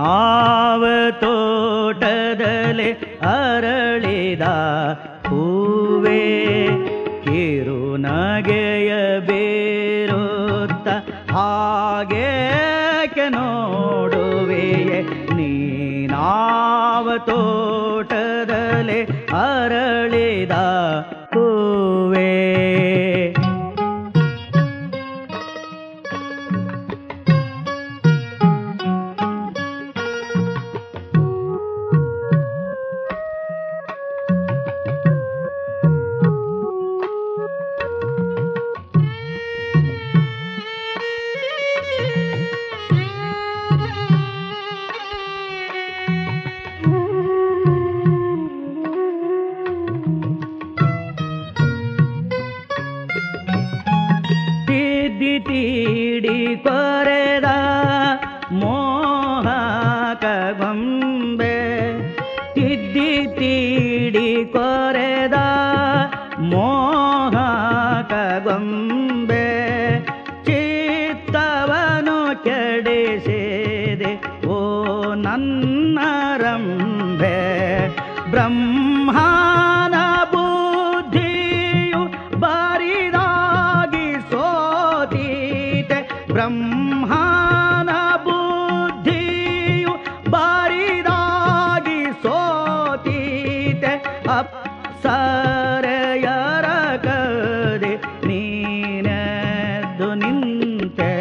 ನೀನಾವ ತೋಟದಲ್ಲಿ ಅರಳಿದ ಹೂವೇ ಕಿರುನಗೆಯ ಬೇರುತ್ತ ಹಾಗೇಕೆ ನೋಡುವೆಯೇ ನೀನಾವ ತೋಟದಲ್ಲಿ ಅರಳಿದ ಹೂವೇ ತಿದ್ದಿ ತೀಡಿ ಕೊರೆದ ಮೋಹಕ ಗೊಂಬೆ ತಿದ್ದಿ ತೀಡಿ ಕೊರೆದ ಮೋಹಕ ಗೊಂಬೆ ಚಿತ್ತವನು ಕೆಡಿಸಿದೆ ಓ ನನ್ನ ರಂಬೆ ಬ್ರಹ್ಮಾನ ಬುದ್ಧಿಯು ಬಾರಿದಾಗಿ ಸೋತೀತೆ ಬ್ರಹ್ಮಾನ ಬುದ್ಧಿಯು ಬಾರಿದಾಗಿ ಸೋತೀತೆ ಅಪ್ಸರೆಯರ ಕದೆ ನೀನೆದ್ದು ನಿಂತೆ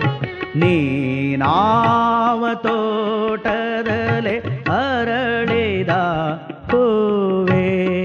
ನೀನಾವ ತೋಟದಲ್ಲಿ ಅರಳಿದ ಹೂವೇ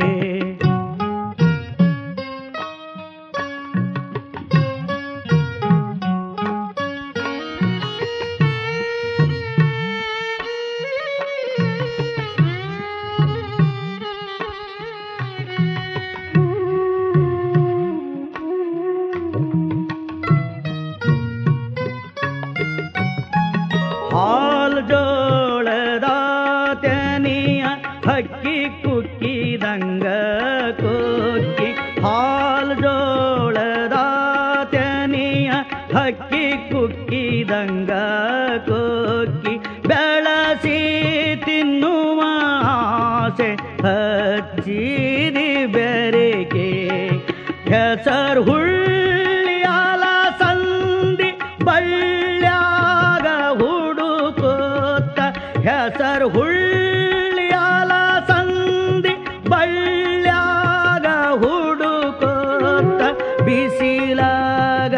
ಹಾಲ್ ಜೋಳದ ತೆನಿಯ ಹಕ್ಕಿ ಕುಕ್ಕಿದಂಗ ಕುಕ್ಕಿ ಹಾಲ್ ಜೋಳದ ತೆನಿಯ ಹಕ್ಕಿ ಕುಕ್ಕಿದಂಗ ಕುಕ್ಕಿ ಬೆಳಸಿ ತಿನ್ನುವ ಆಸೆ ಹಚ್ಚಿರಿ ಬೆರೆಗೆ ಹೆಸರು ಹುಳ್ಳಿಯಾಲ ಸಂಧಿ ಬಳ್ಳ್ಯಾಗ ಹುಡುಕೋತ ಹೆಸರು ಹುಳ್ಳಿಯಾಲ ಸಂಧಿ ಬಳ್ಳ್ಯಾಗ ಹುಡುಕೋತ ಬಿಸಿಲಾಗ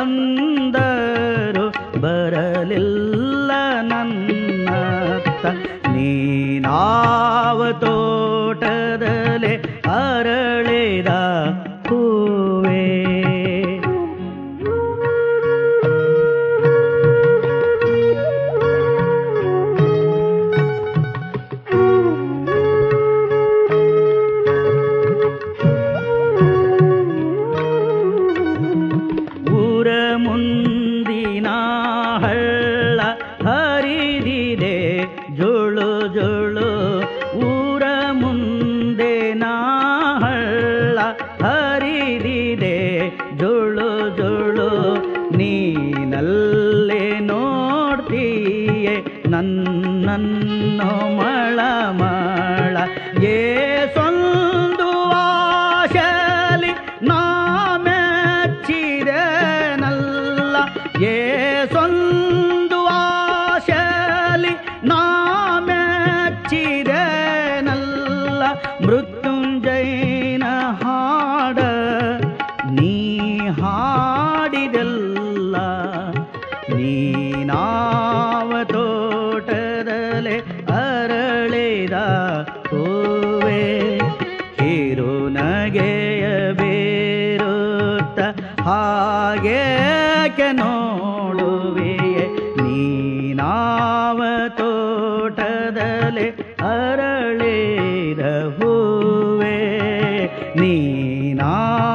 ಬಂದರು ಬರಲಿಲ್ಲ ನನ್ನತ್ತ ನೀನಾವ ತೋಟದಲ್ಲಿ ಅರಳಿದ ಹೂವೇ ಊರ ಮುಂದಿನ ಹಳ್ಳ ಹರಿದಿದೆ ಜುಳು ಜುಳು ಊರ ಮುಂದೆ ನಾ ಹಳ್ಳ ಹರಿದಿದೆ ಜುಳು ಜುಳು ನೀನಲ್ಲೇ ನೋಡ್ತೀಯೆ ನನ್ನನ್ನು ಮಳ ಮಳ ಏ ಸೊಂದು ಆಶಲಿ ನಾ ಮೆಚ್ಚಿದೆನಲ್ಲ ಏ ಸೊಂದು ಆಶಲಿ ನಾ ಮೆಚ್ಚಿದೆನಲ್ಲ ಮೃತ್ಯುಂಜಯನ ಹಾಡ ನೀ ಹಾಡಿದೆಲ್ಲ ನೀನಾವ ತೋಟದಲ್ಲಿ ಅರಳಿದ ಹೂವೇ ಕಿರುನಗೆಯ ಬೇರುತ್ತ ಹಾಗೇಕೆ ನೋಡುವೆಯೇ ನೀನಾವ ತೋಟದಲ್ಲಿ ಅರಳಿದ ಹೂವೇ ನೀನಾ